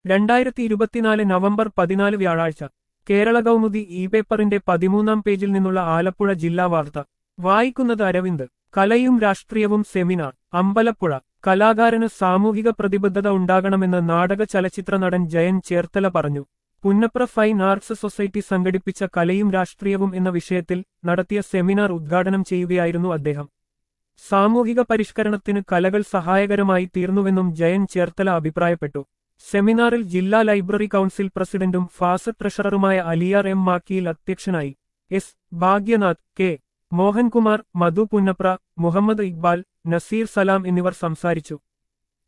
രണ്ടായിരത്തി ഇരുപത്തിനാല് നവംബർ പതിനാല് വ്യാഴാഴ്ച കേരള കൗമുദി ഇ പേപ്പറിന്റെ പതിമൂന്നാം പേജിൽ നിന്നുള്ള ആലപ്പുഴ ജില്ലാ വാർത്ത വായിക്കുന്നത് അരവിന്ദ് കലയും രാഷ്ട്രീയവും സെമിനാർ അമ്പലപ്പുഴ കലാകാരന് സാമൂഹിക പ്രതിബദ്ധത ഉണ്ടാകണമെന്ന് നാടക ചലച്ചിത്ര നടൻ ജയൻ ചേർത്തല പറഞ്ഞു പുന്നപ്ര ഫൈൻ ആർട്സ് സൊസൈറ്റി സംഘടിപ്പിച്ച കലയും രാഷ്ട്രീയവും എന്ന വിഷയത്തിൽ നടത്തിയ സെമിനാർ ഉദ്ഘാടനം ചെയ്യുകയായിരുന്നു അദ്ദേഹം സാമൂഹിക പരിഷ്കരണത്തിന് കലകൾ സഹായകരമായി തീർന്നുവെന്നും ജയൻ ചേർത്തല അഭിപ്രായപ്പെട്ടു സെമിനാറിൽ ജില്ലാ ലൈബ്രറി കൗൺസിൽ പ്രസിഡന്റും ഫാസ് ട്രഷററുമായ അലിയാർ എം മാക്കിയിൽ അധ്യക്ഷനായി എസ് ഭാഗ്യനാഥ് കെ മോഹൻകുമാർ മധു പുന്നപ്ര മുഹമ്മദ് ഇക്ബാൽ നസീർ സലാം എന്നിവർ സംസാരിച്ചു